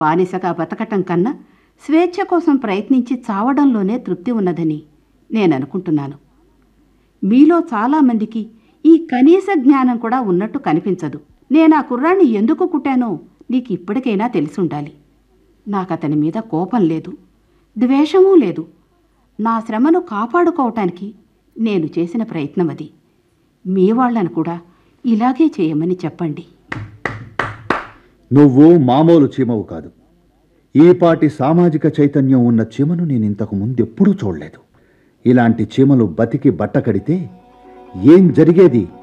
బానిసగా బతకటం కన్నా స్వేచ్ఛ కోసం ప్రయత్నించి చావడంలోనే తృప్తి ఉన్నదని నేను అనుకుంటున్నాను మీలో చాలామందికి ఈ కనీస జ్ఞానం కూడా ఉన్నట్టు కనిపించదు నేను ఆ కుర్రాన్ని ఎందుకు కుట్టానో నీకు ఇప్పటికైనా తెలిసుండాలి నాకు అతని మీద కోపం లేదు ద్వేషమూ లేదు నా శ్రమను కాపాడుకోవటానికి నేను చేసిన ప్రయత్నం అది మీ వాళ్ళను కూడా ఇలాగే చేయమని చెప్పండి నువ్వు మామూలు చీమవు కాదు ఈపాటి సామాజిక చైతన్యం ఉన్న చీమను నేను ఇంతకు ముందెప్పుడూ చూడలేదు ఇలాంటి చీమలు బతికి బట్ట కడితే ఏం జరిగేది